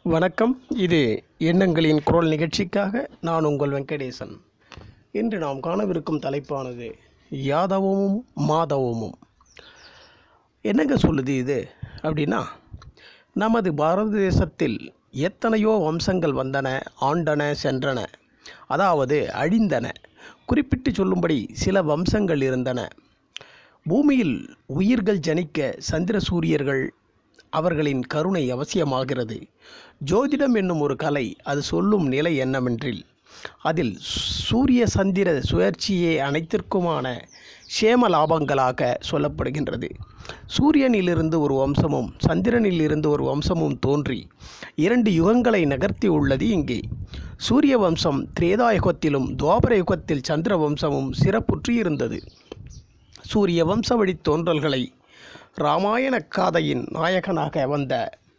வணக்கம் இது எண்ணங்களின் குரல் நிகழ்ச்சிக்காக நான் உங்கள் வெங்கடேசன் இன்று நாம் காணவிருக்கும் தலைப்பானது யாதவமும் மாதவமும் என்னங்க சொல்லுது இது அப்படின்னா நமது பாரத தேசத்தில் எத்தனையோ வம்சங்கள் வந்தன ஆண்டன சென்றன அதாவது அழிந்தன குறிப்பிட்டு சொல்லும்படி சில வம்சங்கள் இருந்தன பூமியில் உயிர்கள் ஜனிக்க சந்திர சூரியர்கள் அவர்களின் கருணை அவசியமாகிறது ஜோதிடம் என்னும் ஒரு கலை அது சொல்லும் நிலை என்னவென்றில் அதில் சூரிய சந்திர சுழற்சியே அனைத்திற்குமான சேம லாபங்களாக சொல்லப்படுகின்றது சூரியனிலிருந்து ஒரு வம்சமும் சந்திரனிலிருந்து ஒரு வம்சமும் தோன்றி இரண்டு யுகங்களை நகர்த்தி உள்ளது இங்கே சூரிய வம்சம் திரேதா யுகத்திலும் துவாபர யுகத்தில் சந்திர வம்சமும் சிறப்புற்று இருந்தது சூரிய வம்ச வழி தோன்றல்களை இராமாயண காதையின் நாயகனாக வந்த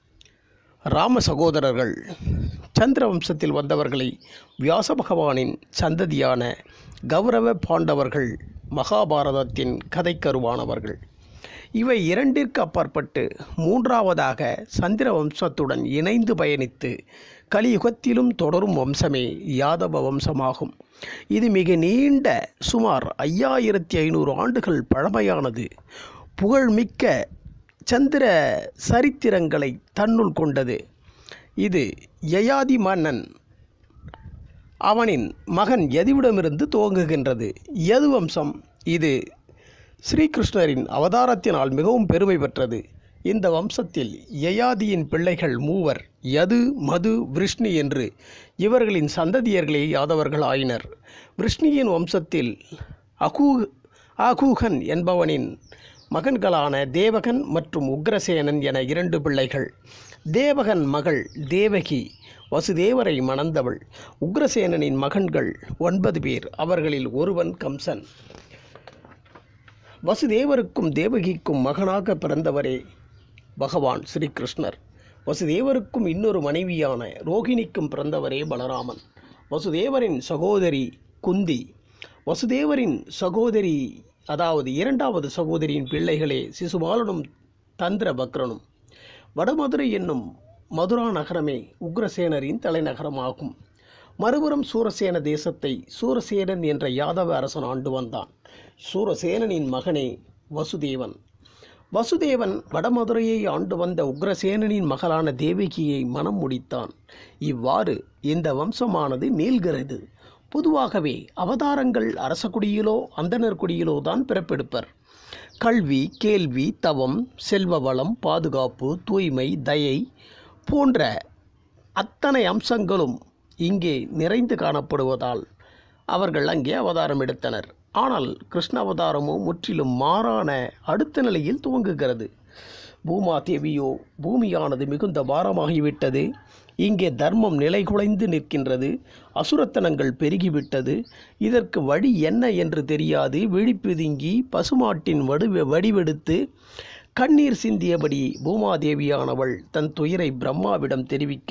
ராம சகோதரர்கள் சந்திர வம்சத்தில் வந்தவர்களை வியாச பகவானின் சந்ததியான கௌரவ பாண்டவர்கள் மகாபாரதத்தின் கதைக்கருவானவர்கள் இவை இரண்டிற்கு அப்பாற்பட்டு மூன்றாவதாக சந்திர வம்சத்துடன் இணைந்து பயணித்து கலியுகத்திலும் தொடரும் வம்சமே யாதவ வம்சமாகும் இது மிக நீண்ட சுமார் ஐயாயிரத்தி ஐநூறு ஆண்டுகள் பழமையானது புகழ்மிக்க சந்திர சரித்திரங்களை தன்னுள் கொண்டது இது யயாதி மன்னன் அவனின் மகன் யதுவிடமிருந்து துவங்குகின்றது யது வம்சம் இது ஸ்ரீகிருஷ்ணரின் அவதாரத்தினால் மிகவும் பெருமை பெற்றது இந்த வம்சத்தில் யயாதியின் பிள்ளைகள் மூவர் யது மது விஷ்ணு என்று இவர்களின் சந்ததியர்களே யாதவர்கள் ஆயினர் விஷ்ணுவின் வம்சத்தில் அகூ அகூகன் என்பவனின் மகன்களான தேவகன் மற்றும் உக்ரசேனன் என இரண்டு பிள்ளைகள் தேவகன் மகள் தேவகி வசுதேவரை மணந்தவள் உக்ரசேனனின் மகன்கள் ஒன்பது பேர் அவர்களில் ஒருவன் கம்சன் வசுதேவருக்கும் தேவகிக்கும் மகனாக பிறந்தவரே பகவான் ஸ்ரீகிருஷ்ணர் வசுதேவருக்கும் இன்னொரு மனைவியான ரோகிணிக்கும் பிறந்தவரே பலராமன் வசுதேவரின் சகோதரி குந்தி வசுதேவரின் சகோதரி அதாவது இரண்டாவது சகோதரியின் பிள்ளைகளே சிசுபாலனும் தந்திர பக்ரனும் வடமதுரை என்னும் மதுரா நகரமே உக்ரசேனரின் தலைநகரமாகும் மறுபுறம் சூரசேன தேசத்தை சூரசேனன் என்ற யாதவ அரசன் ஆண்டு வந்தான் சூரசேனனின் மகனே வசுதேவன் வசுதேவன் வடமதுரையை ஆண்டு வந்த உக்ரசேனனின் மகளான தேவகியை மனம் முடித்தான் இவ்வாறு இந்த வம்சமானது நீள்கிறது பொதுவாகவே அவதாரங்கள் அரசகுடியிலோ அந்தனர் குடியிலோ தான் பிறப்பெடுப்பர் கல்வி கேள்வி தவம் செல்வ வளம் பாதுகாப்பு தூய்மை தயை போன்ற அத்தனை அம்சங்களும் இங்கே நிறைந்து காணப்படுவதால் அவர்கள் அங்கே அவதாரம் எடுத்தனர் ஆனால் கிருஷ்ண அவதாரமோ முற்றிலும் மாறான அடுத்த நிலையில் துவங்குகிறது பூமா தேவியோ பூமியானது மிகுந்த பாரமாகிவிட்டது இங்கே தர்மம் நிலைகுலைந்து நிற்கின்றது அசுரத்தனங்கள் பெருகிவிட்டது இதற்கு வழி என்ன என்று தெரியாது விழிப்பிதுங்கி பசுமாட்டின் வடு வடிவெடுத்து கண்ணீர் சிந்தியபடி பூமாதேவியானவள் தன் துயரை பிரம்மாவிடம் தெரிவிக்க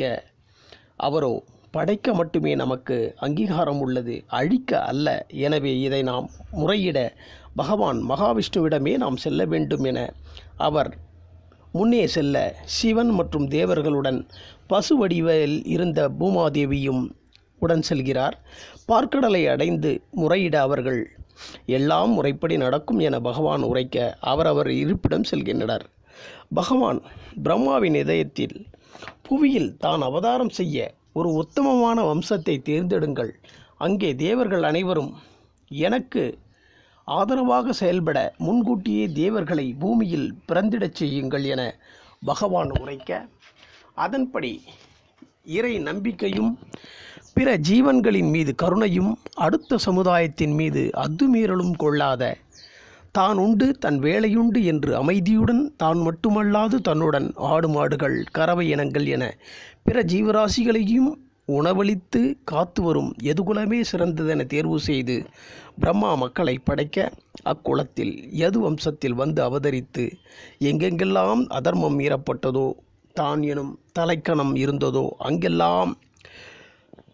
அவரோ படைக்க மட்டுமே நமக்கு அங்கீகாரம் உள்ளது அழிக்க அல்ல எனவே இதை நாம் முறையிட பகவான் மகாவிஷ்ணுவிடமே நாம் செல்ல வேண்டும் என அவர் முன்னே செல்ல சிவன் மற்றும் தேவர்களுடன் பசு வடிவில் இருந்த பூமாதேவியும் உடன் செல்கிறார் பார்க்கடலை அடைந்து முறையிட அவர்கள் எல்லாம் முறைப்படி நடக்கும் என பகவான் உரைக்க அவரவர் இருப்பிடம் செல்கின்றனர் பகவான் பிரம்மாவின் இதயத்தில் புவியில் தான் அவதாரம் செய்ய ஒரு உத்தமமான வம்சத்தை தேர்ந்தெடுங்கள் அங்கே தேவர்கள் அனைவரும் எனக்கு ஆதரவாக செயல்பட முன்கூட்டியே தேவர்களை பூமியில் பிறந்திடச் செய்யுங்கள் என பகவான் உரைக்க அதன்படி இறை நம்பிக்கையும் பிற ஜீவன்களின் மீது கருணையும் அடுத்த சமுதாயத்தின் மீது அத்துமீறலும் கொள்ளாத தான் உண்டு தன் வேலையுண்டு என்று அமைதியுடன் தான் மட்டுமல்லாது தன்னுடன் ஆடு மாடுகள் கறவை இனங்கள் என பிற ஜீவராசிகளையும் உணவளித்து காத்து வரும் எதுகுலமே சிறந்ததென தேர்வு செய்து பிரம்மா மக்களை படைக்க அக்குளத்தில் எது வம்சத்தில் வந்து அவதரித்து எங்கெங்கெல்லாம் அதர்மம் மீறப்பட்டதோ தான் எனும் தலைக்கணம் இருந்ததோ அங்கெல்லாம்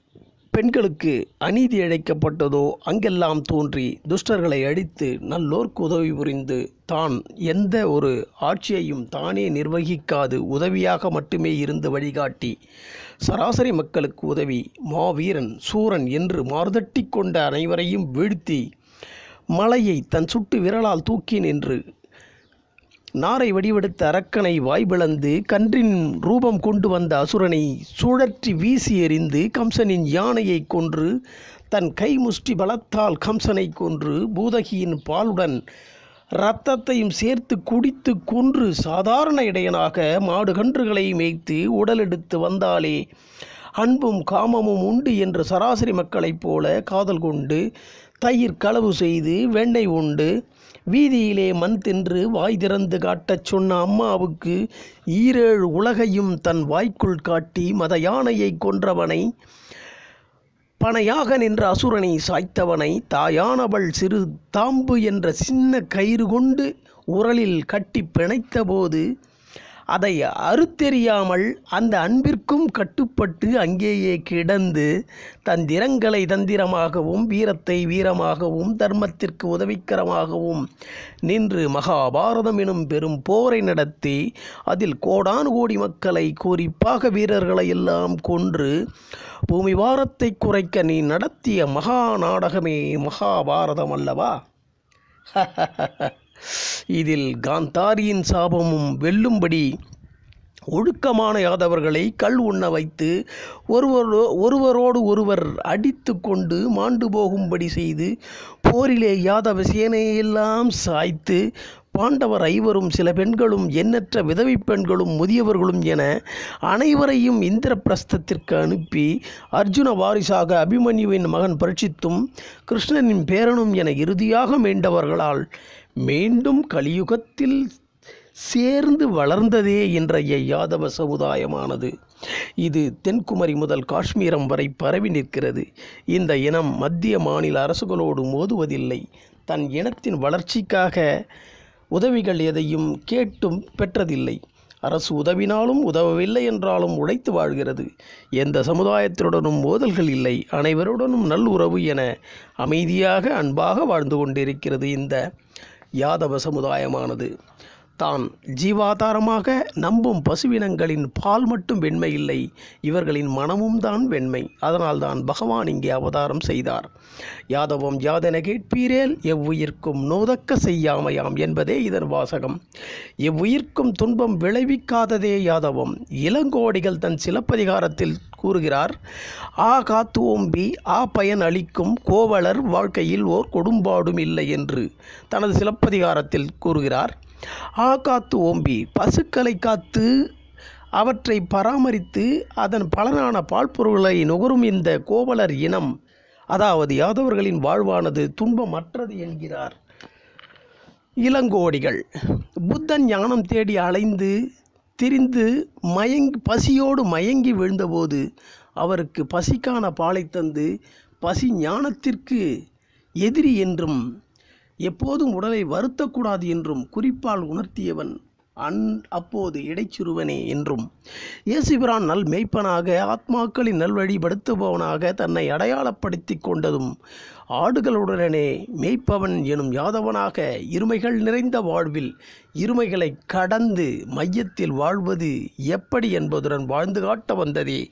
பெண்களுக்கு அநீதி இழைக்கப்பட்டதோ அங்கெல்லாம் தோன்றி துஷ்டர்களை அழித்து நல்லோர்க்கு உதவி புரிந்து தான் எந்த ஒரு ஆட்சியையும் தானே நிர்வகிக்காது உதவியாக மட்டுமே இருந்து வழிகாட்டி சராசரி மக்களுக்கு உதவி மாவீரன் சூரன் என்று மாறுதட்டி கொண்ட அனைவரையும் வீழ்த்தி மலையை தன் சுட்டு விரலால் தூக்கி நின்று நாரை வடிவெடுத்த அரக்கனை வாய்பிளந்து கன்றின் ரூபம் கொண்டு வந்த அசுரனை சுழற்றி வீசி எறிந்து கம்சனின் யானையை கொன்று தன் கை முஷ்டி பலத்தால் கம்சனை கொன்று பூதகியின் பாலுடன் இரத்தத்தையும் சேர்த்து குடித்து கொன்று சாதாரண இடையனாக மாடு கன்றுகளை மேய்த்து உடலெடுத்து வந்தாலே அன்பும் காமமும் உண்டு என்று சராசரி மக்களைப் போல காதல் கொண்டு தயிர் களவு செய்து வெண்ணெய் உண்டு வீதியிலே மண் தின்று வாய் திறந்து காட்டச் சொன்ன அம்மாவுக்கு ஈரேழு உலகையும் தன் வாய்க்குள் காட்டி மத யானையை கொன்றவனை பனையாக நின்ற அசுரனை சாய்த்தவனை தாயானவள் சிறு தாம்பு என்ற சின்ன கயிறு கொண்டு உரலில் கட்டி பிணைத்தபோது அதை அறுத்தெறியாமல் அந்த அன்பிற்கும் கட்டுப்பட்டு அங்கேயே கிடந்து தந்திரங்களை தந்திரமாகவும் வீரத்தை வீரமாகவும் தர்மத்திற்கு உதவிக்கரமாகவும் நின்று மகாபாரதம் எனும் பெரும் போரை நடத்தி அதில் கோடானு கோடி மக்களை குறிப்பாக வீரர்களை எல்லாம் கொன்று பூமி வாரத்தை குறைக்க நீ நடத்திய மகா நாடகமே மகாபாரதம் அல்லவா இதில் காந்தாரியின் சாபமும் வெல்லும்படி ஒழுக்கமான யாதவர்களை கல் உண்ண வைத்து ஒருவரோ ஒருவரோடு ஒருவர் அடித்து கொண்டு மாண்டு போகும்படி செய்து போரிலே யாதவ சேனையெல்லாம் சாய்த்து பாண்டவர் ஐவரும் சில பெண்களும் எண்ணற்ற விதவை பெண்களும் முதியவர்களும் என அனைவரையும் இந்திரபிரஸ்தத்திற்கு அனுப்பி அர்ஜுன வாரிசாக அபிமன்யுவின் மகன் பரீட்சித்தும் கிருஷ்ணனின் பேரனும் என இறுதியாக மீண்டவர்களால் மீண்டும் கலியுகத்தில் சேர்ந்து வளர்ந்ததே இன்றைய யாதவ சமுதாயமானது இது தென்குமரி முதல் காஷ்மீரம் வரை பரவி நிற்கிறது இந்த இனம் மத்திய மாநில அரசுகளோடு மோதுவதில்லை தன் இனத்தின் வளர்ச்சிக்காக உதவிகள் எதையும் கேட்டும் பெற்றதில்லை அரசு உதவினாலும் உதவவில்லை என்றாலும் உழைத்து வாழ்கிறது எந்த சமுதாயத்தினுடனும் மோதல்கள் இல்லை அனைவருடனும் நல்லுறவு என அமைதியாக அன்பாக வாழ்ந்து கொண்டிருக்கிறது இந்த யாதவ சமுதாயமானது தான் ஜீவாதாரமாக நம்பும் பசுவினங்களின் பால் மட்டும் வெண்மை இல்லை இவர்களின் மனமும் தான் வெண்மை அதனால்தான் பகவான் இங்கே அவதாரம் செய்தார் யாதவம் யாதென கேட்பீரேல் எவ்வுயிர்க்கும் நோதக்க செய்யாமையாம் என்பதே இதன் வாசகம் எவ்வுயிர்க்கும் துன்பம் விளைவிக்காததே யாதவம் இளங்கோடிகள் தன் சிலப்பதிகாரத்தில் கூறுகிறார் ஆ காத்து ஓம்பி ஆ பயன் அளிக்கும் கோவலர் வாழ்க்கையில் ஓர் கொடும்பாடும் இல்லை என்று தனது சிலப்பதிகாரத்தில் கூறுகிறார் ஆ காத்து ஓம்பி பசுக்களை காத்து அவற்றை பராமரித்து அதன் பலனான பால் பொருள்களை நுகரும் இந்த கோவலர் இனம் அதாவது யாதவர்களின் வாழ்வானது துன்பமற்றது என்கிறார் இளங்கோடிகள் புத்தன் ஞானம் தேடி அலைந்து திரிந்து மயங்கி பசியோடு மயங்கி விழுந்தபோது அவருக்கு பசிக்கான பாலை தந்து பசி ஞானத்திற்கு எதிரி என்றும் எப்போதும் உடலை வருத்தக்கூடாது என்றும் குறிப்பால் உணர்த்தியவன் அன் அப்போது இடைச்சிறுவனே என்றும் இயேசுபிரான் நல் மெய்ப்பனாக ஆத்மாக்களின் நல்வழிப்படுத்துபவனாக தன்னை அடையாளப்படுத்தி கொண்டதும் ஆடுகளுடனே மேய்ப்பவன் எனும் யாதவனாக இருமைகள் நிறைந்த வாழ்வில் இருமைகளை கடந்து மையத்தில் வாழ்வது எப்படி என்பதுடன் வாழ்ந்து காட்ட வந்ததே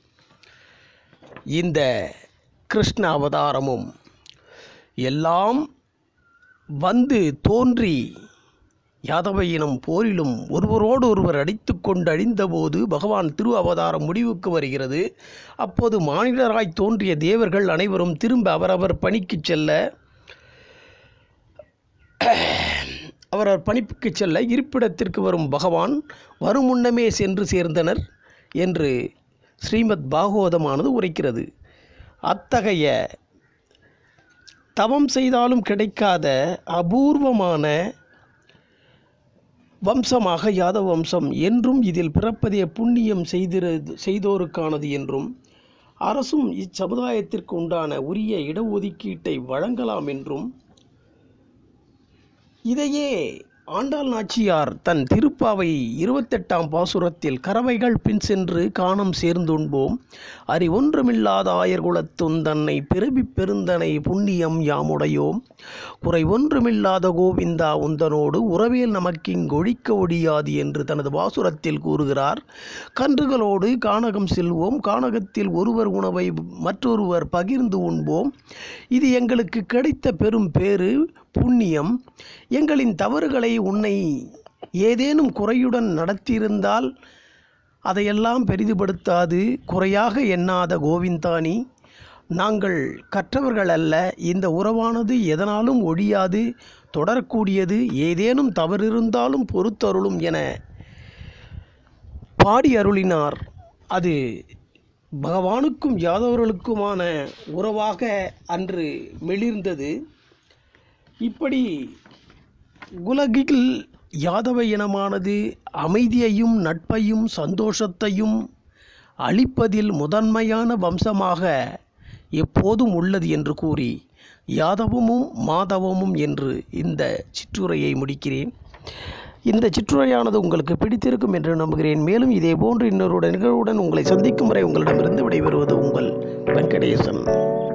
இந்த கிருஷ்ண அவதாரமும் எல்லாம் வந்து தோன்றி யாதவ இனம் போரிலும் ஒருவரோடு ஒருவர் அடித்து கொண்டு அழிந்தபோது பகவான் திரு அவதாரம் முடிவுக்கு வருகிறது அப்போது மானிடராய் தோன்றிய தேவர்கள் அனைவரும் திரும்ப அவரவர் பணிக்கு செல்ல அவரவர் பணிக்கு செல்ல இருப்பிடத்திற்கு வரும் பகவான் வரும் முன்னமே சென்று சேர்ந்தனர் என்று ஸ்ரீமத் பாகவதமானது உரைக்கிறது அத்தகைய தவம் செய்தாலும் கிடைக்காத அபூர்வமான வம்சமாக யாதவ வம்சம் என்றும் இதில் பிறப்பதே புண்ணியம் செய்திர செய்தோருக்கானது என்றும் அரசும் இச்சமுதாயத்திற்கு உண்டான உரிய இடஒதுக்கீட்டை வழங்கலாம் என்றும் இதையே ஆண்டாள் நாச்சியார் தன் திருப்பாவை இருபத்தெட்டாம் பாசுரத்தில் கறவைகள் பின் சென்று காணம் சேர்ந்துண்போம் அறி ஒன்றுமில்லாத ஆயர்குலத்துன் தன்னை பிறவி பெருந்தனை புண்ணியம் யாமுடையோம் குறை ஒன்றுமில்லாத கோவிந்தா உந்தனோடு உறவேல் நமக்கிங்கொழிக்க ஒழியாது என்று தனது பாசுரத்தில் கூறுகிறார் கன்றுகளோடு கானகம் செல்வோம் கானகத்தில் ஒருவர் உணவை மற்றொருவர் பகிர்ந்து உண்போம் இது எங்களுக்கு கிடைத்த பெரும் பேறு புண்ணியம் எங்களின் தவறுகளை உன்னை ஏதேனும் குறையுடன் நடத்தியிருந்தால் அதையெல்லாம் பெரிதுபடுத்தாது குறையாக எண்ணாத கோவிந்தானி நாங்கள் கற்றவர்கள் அல்ல இந்த உறவானது எதனாலும் ஒழியாது தொடரக்கூடியது ஏதேனும் தவறிருந்தாலும் பொறுத்தருளும் என பாடி அருளினார் அது பகவானுக்கும் யாதவர்களுக்குமான உறவாக அன்று மெளிர்ந்தது இப்படி உலகில் யாதவ இனமானது அமைதியையும் நட்பையும் சந்தோஷத்தையும் அளிப்பதில் முதன்மையான வம்சமாக எப்போதும் உள்ளது என்று கூறி யாதவமும் மாதவமும் என்று இந்த சிற்றுரையை முடிக்கிறேன் இந்த சிற்றுரையானது உங்களுக்கு பிடித்திருக்கும் என்று நம்புகிறேன் மேலும் இதே போன்று இன்னொரு நிகழ்வுடன் உங்களை சந்திக்கும் வரை உங்களிடமிருந்து விடைபெறுவது உங்கள் வெங்கடேசன்